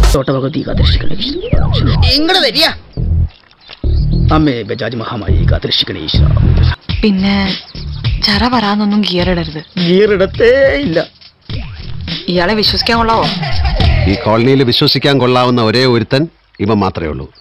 തോട്ടഭഗവതി കാത്തിരക്ഷിക്കണേ ഇങ്ങോട്ട് വരിക അമ്മേ ബജാജ് മഹാമായി കാത്തിരക്ഷിക്കണേ ഈശ്വര പിന്നെ ചറ പറയാന്നൊന്നും ഗിയർ ഇടരുത് ഗീറിടത്തേ ഇല്ല ഇയാളെ വിശ്വസിക്കാൻ കൊള്ളാവോ ഈ കോളനിയിൽ വിശ്വസിക്കാൻ കൊള്ളാവുന്ന ഒരേ ഒരുത്തൻ ഇവ മാത്രമേ ഉള്ളൂ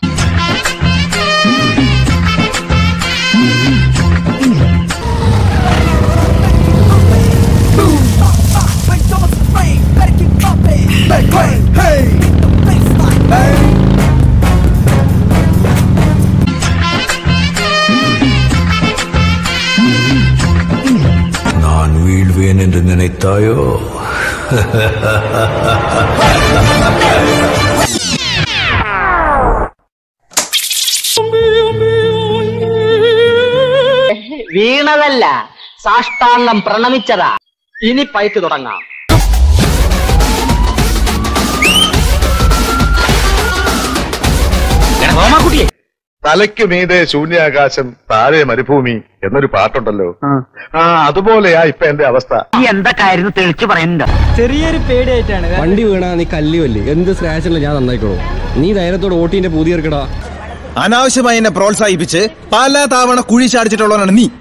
நான் வீழ்வேன் என்று நினைத்தாயோ വീണതല്ല സാഷ്ടാംഗം പ്രണമിച്ചതാ ഇനി പൈക്ക് തുടങ്ങാം തലയ്ക്ക് മീതെ ശൂന്യാകാശം താഴെ മരുഭൂമി എന്നൊരു പാട്ടുണ്ടല്ലോ ആ അതുപോലെയാ ഇപ്പൊ എന്റെ അവസ്ഥ ഈ എന്തൊക്കെയായിരുന്നു തെളിച്ചു പറയുന്നുണ്ട് ചെറിയൊരു പേടിയായിട്ടാണ് വണ്ടി വീണാ നീ കല്ലി വല്ലി എന്ത് സ്ക്രാച്ച് ഞാൻ നന്നായിക്കോളൂ നീ ധൈര്യത്തോടെ ഓട്ടീന്റെ പൂതി ഇറക്കടാ അനാവശ്യമായി എന്നെ പ്രോത്സാഹിപ്പിച്ച് പല തവണ കുഴി ചാടിച്ചിട്ടുള്ളവനാണ് നീ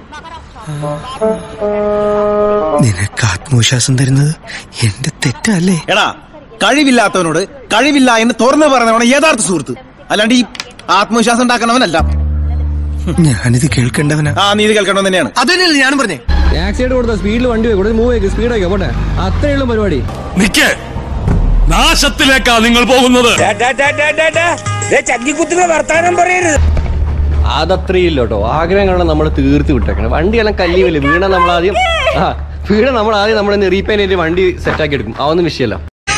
നിനക്ക് ആത്മവിശ്വാസം തരുന്നത് എന്റെ തെറ്റല്ലേ എടാ കഴിവില്ലാത്തവനോട് കഴിവില്ല എന്ന് തുറന്നു പറഞ്ഞവനാണ് യഥാർത്ഥ സുഹൃത്ത് അല്ലാണ്ട് ഈ ആത്മവിശ്വാസം ഉണ്ടാക്കണവനല്ല ഞാനിത് കേൾക്കേണ്ടവനാ ആ നീതി കേൾക്കണം തന്നെയാണ് അതന്നെയല്ലേ ഞാനും പറഞ്ഞേ ആക്സിഡന്റ് കൊടുത്ത സ്പീഡിൽ വണ്ടി പോയി കൂടുതൽ മൂവ് ആക്കി സ്പീഡ് ആക്കി പോട്ടെ അത്രയുള്ള പരിപാടി നിക്ക് നാശത്തിലേക്കാ നിങ്ങൾ പോകുന്നത് അതത്രയില്ല കേട്ടോ ആഗ്രഹങ്ങളാണ് നമ്മൾ തീർത്ത് വിട്ടേക്കണം വണ്ടിയെല്ലാം കല്ലി വല്ലേ വീണ നമ്മൾ ആദ്യം ആ വീണ നമ്മൾ ആദ്യം നമ്മൾ റീപെയിൻ ചെയ്ത് വണ്ടി സെറ്റാക്കി എടുക്കും അതൊന്നും വിഷയമല്ല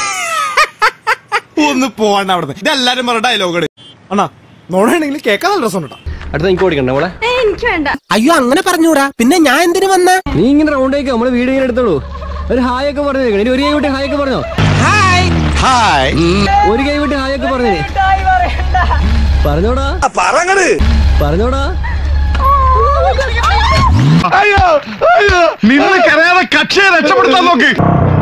ഒന്ന് പോവാണ്ട് അവിടെ ഇതെല്ലാരും പറഞ്ഞ ഡയലോഗ് അണ്ണാ നോടാണെങ്കിൽ കേൾക്കാൻ നല്ല രസം അടുത്ത എനിക്ക് ഓടിക്കണ്ട നമ്മളെ അയ്യോ അങ്ങനെ പറഞ്ഞൂടാ പിന്നെ ഞാൻ എന്തിനു വന്ന നീ ഇങ്ങനെ റൗണ്ട് ആയിക്കോ നമ്മള് വീഡിയോ ഇങ്ങനെ എടുത്തോളൂ ഒരു ഹായ് ഒക്കെ പറഞ്ഞു ഇനി ഒരു കൈ വിട്ട് ഹായ് ഒക്കെ പറഞ്ഞോ ഹായ് ഒരു കൈ വിട്ട് ഹായ് ഒക്കെ പറഞ്ഞു പറഞ്ഞോടാ പറങ്ങട് പറഞ്ഞോടാ അയ്യോ അയ്യോ നിന്ന് കരയാതെ കക്ഷിയെ രക്ഷപ്പെടുത്താൻ നോക്ക്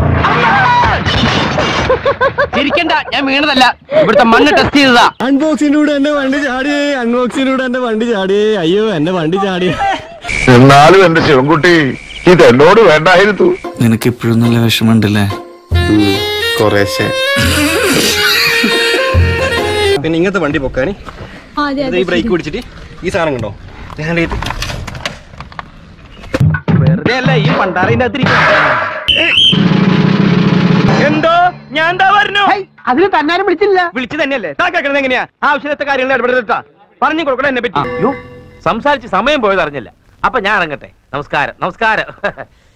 ചിരിക്കണ്ട ഞാൻ വീണതല്ല ഇവിടുത്തെ മണ്ണ് ടെസ്റ്റ് ചെയ്തതാ അൺബോക്സിലൂടെ എന്റെ വണ്ടി ചാടിയേ അൺബോക്സിലൂടെ എന്റെ വണ്ടി ചാടിയേ അയ്യോ എന്റെ വണ്ടി ചാടിയേ എന്നാലും എന്റെ ശിവൻകുട്ടി ഇത് എന്നോട് വേണ്ടായിരുന്നു നിനക്ക് ഇപ്പോഴും നല്ല വിഷമമുണ്ടല്ലേ കുറേശ്ശെ പിന്നെ ഇങ്ങനത്തെ വണ്ടി പൊക്കാനി ഈ ബ്രേക്ക് പിടിച്ചിട്ട് ഈ സാധനം കണ്ടോ ഞാൻ വെറുതെ അല്ല ഈ പണ്ടാറിന്റെ എന്തോ ഞാൻ എന്താ പറഞ്ഞു അതിന് തന്നാരും വിളിച്ചില്ല വിളിച്ചു തന്നെയല്ലേ താ കേൾക്കണത് എങ്ങനെയാ ആവശ്യത്തെ കാര്യങ്ങൾ ഇടപെടുത്താ പറഞ്ഞു കൊടുക്കണം എന്നെ പറ്റി സംസാരിച്ച് സമയം പോയത് അറിഞ്ഞില്ല അപ്പൊ ഞാൻ ഇറങ്ങട്ടെ നമസ്കാരം നമസ്കാരം